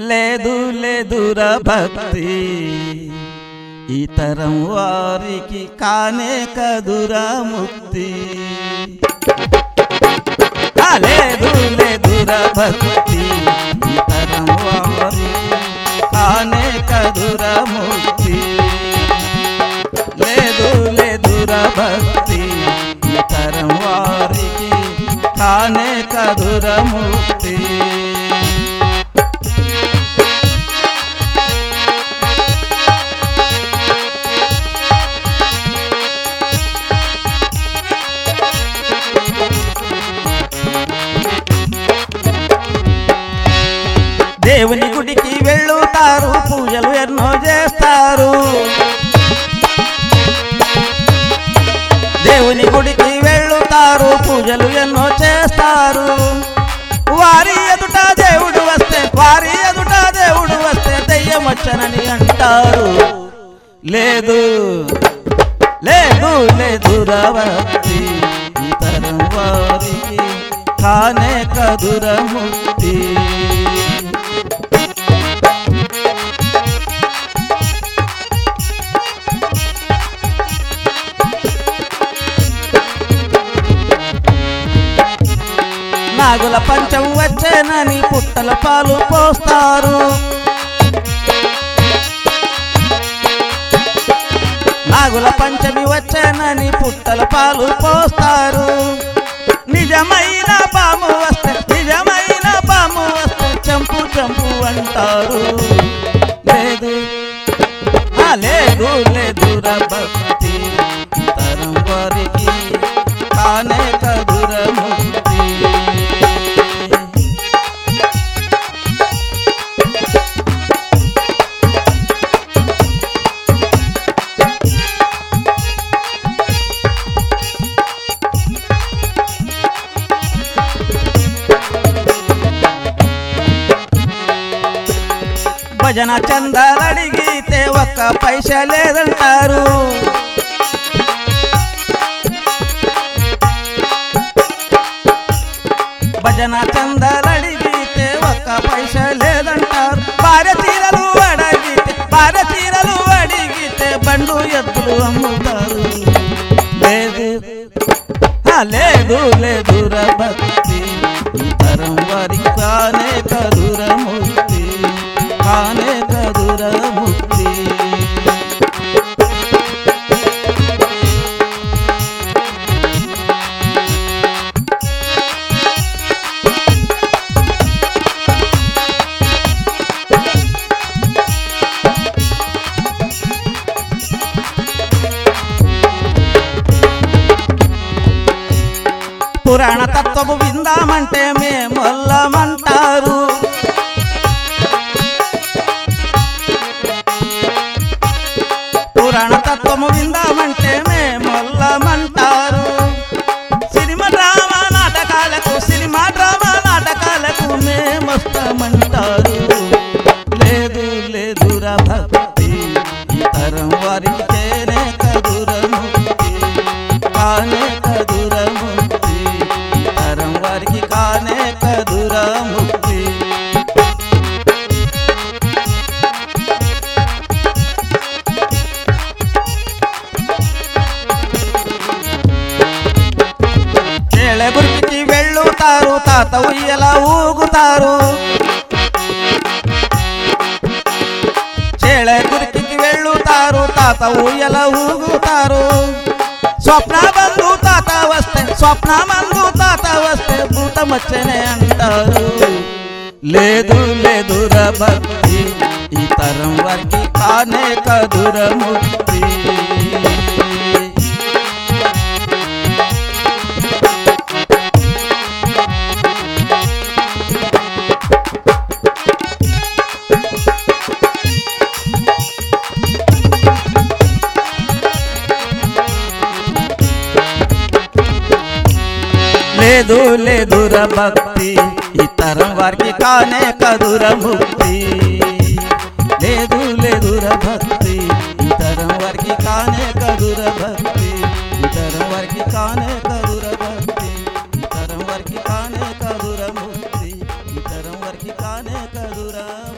లేదు లేదురా భక్తి ఈ తరం వారికి కానే కదురా ముక్తి ఆ, లేదు లేదురా భక్తి ఈ తరం వారికి కానే కదురా ముక్తి లేదు లేదురా భక్తి ఈ తరం వారికి కానే కదురా ముక్తి దేవుని గుడికి వెళ్ళుతారు పూజలు ఎన్నో చేస్తారు దేవుని గుడికి వెళ్ళుతారు పూజలు ఎన్నో చేస్తారు వారి ఎదుట దేవుడు వస్తే వారి ఎదుట దేవుడు వస్తే దెయ్యం వచ్చనని అంటారు లేదు లేదు లేదు రవతి ఇతరం వారికి కానే కదుర ముక్తి నాగుల పంచం వచ్చేనని పుట్టల పాలు పోస్తారు నాగుల పంచమి వచ్చేనని పుట్టల పాలు పోస్తారు నిజమైన పాము వస్తే నిజమైన పాము వస్తే చంపు చంపు అంటారు లేదు ఆ లేదు లేదు భక్తి తరం వారికి కానే కదుర ముక్తి భజన చందాలడిగితే ఒక్క పైస లేదంటారు భజన చందాలడిగితే ఒక్క పైస లేదంటారు భార్య చీరలు అడిగితే భార్య చీరలు అడిగితే బండు ఎద్దులు అమ్ముతారు లేదు ఆ, లేదు లేదుర భక్తి ఈ తరం వారి కానే కదుర ముక్తి కానే కదుర ముక్తి పురాణ తత్వము విందామంటే మేమొల్లమంటారు పురాణ తత్వము విందామంటే మేమొల్లమంటారు సినిమా డ్రామా నాటకాలకు సినిమా డ్రామా నాటకాలకు మేమొస్తామంటారు లేదు లేదురా భక్తి ఈ తరం వారికి తేనే కదుర ముక్తి కానే కదుర ముక్తి ఈ తరం వారికి కానే కదుర ముక్తి చేళ గురికి వెళ్ళుతారు తాత ఉయ్యల ఊగుతారు చేళ గురికి వెళ్ళుతారు తాత ఊయల ఊగుతారు స్వప్న బంధు తాత వస్తే స్వప్న బంధు తాత వస్తే భూతమచ్చనే అంటారు లేదు లేదుర భక్తి ఈ తరం వారికి కానే కదుర ముక్తి లేదు లేదుర భక్తి ఈ తరం వారికి కానే కదుర ముక్తి లేదు లేదుర భక్తి ఈ తరం వారికి కానే కదుర భక్తి ఈ తరం వారికి కానే కదుర భక్తి ఈ తరం వారికి కానే కదుర ముక్తి ఈ తరం వారికి కానే కదుర